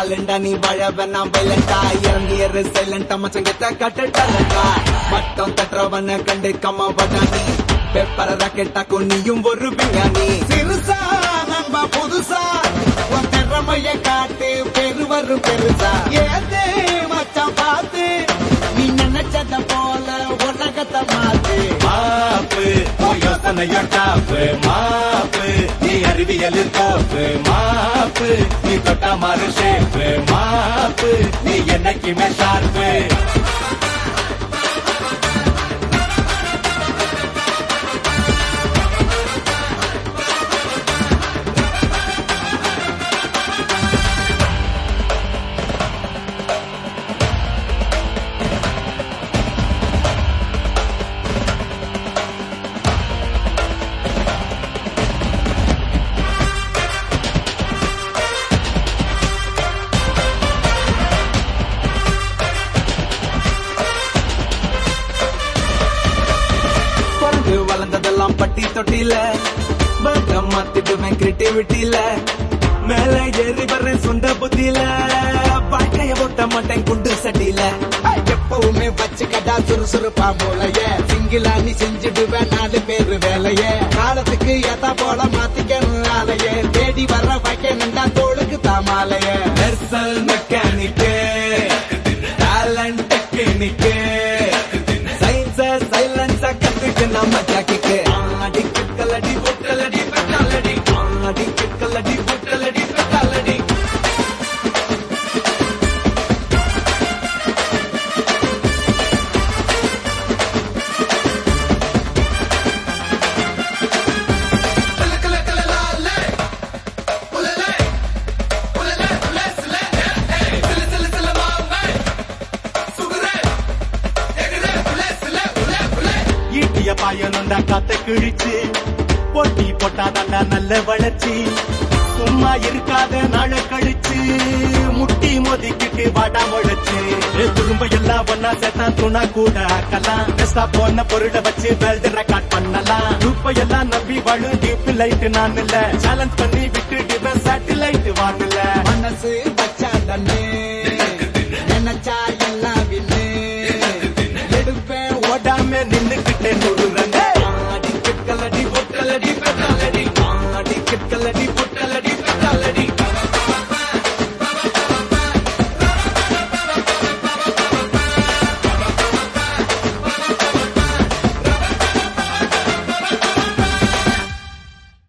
சைலண்டா நீ வாழ வேணாம் பைலண்டா இறங்கி ஏறு சைலண்டா மச்சம் கெத்த கட்டட்டா மட்டம் தட்டுறவன கண்டு கம்மா பட்டா நீ பெப்பர ராக்கெட்டாக்கும் நீயும் ஒரு விஞ்ஞானி சிறுசா நண்பா புதுசா உன் திறமைய காட்டு பெருவரு பெருசா ஏதே மச்சான் பார்த்து நீ நினைச்சத போல உலகத்தை மாத்து மாப்பு உன் யோசனையும் டாப்பு மாப்பு நீ அறிவியல் தோப்பு மாப்பு நீ தொட்டா மாறு ஷேப்பு மாப்பு நீ என்னைக்குமே ஷார்ப்பு பிறந்து வளர்ந்ததெல்லாம் பட்டி தொட்டில பத்திரம் மாத்திடுவேன் கிரியேட்டிவிட்டில மேல ஏறி வர்றேன் சொந்த புத்தியில வாழ்க்கைய ஓட்ட மாட்டேன் குண்டு சட்டியில எப்பவுமே வச்சுக்கடா சுறுசுறுப்பா போலைய சிங்கிளா நீ செஞ்சுடுவேன் நாலு பேரு வேலைய காலத்துக்கு ஏத்தா போல மாத்திக்கணும் ஆலைய தேடி வர்ற வைக்கணுண்டா தோளுக்கு தாமாலைய மெர்சல் மெக்கானிக்கு டேலண்ட் டெக்னிக்கு சயின்ஸ சைலன்ஸ கத்துக்கு நம்ம ஜாக்கிக்கு ஆடி கிட்டலடி புட்டலடி பெட்டாலடி ஆடி கிட்டலடி புட்டலடி பெட்டாலடி ஈட்டிய பாயனுண்டா காத்த கிழிச்சு போட்டி போட்டாதாண்டா நல்ல வளர்ச்சி சும்மா இருக்காத நாள கழிச்சு முட்டி மோதிக்கிட்டு வாடா முளைச்சு ஏ, துரும்ப எல்லாம் ஒன்னா சேர்த்தா துணா கூட ஆக்கலாம் பெஸ்டா போன பொருளை வச்சு வேல்டு ரெக்கார்ட் பண்ணலாம் ரூப்ப எல்லாம் நம்பி வாழு டியூப் லைட் நான் இல்ல சேலஞ்ச் பண்ணி விட்டு சேட்டலைட் வாங்கல மனசு வச்சா தண்ணு நினைச்சா எல்லாம் விண்ணு எடுப்பேன் ஓடாம நின்னு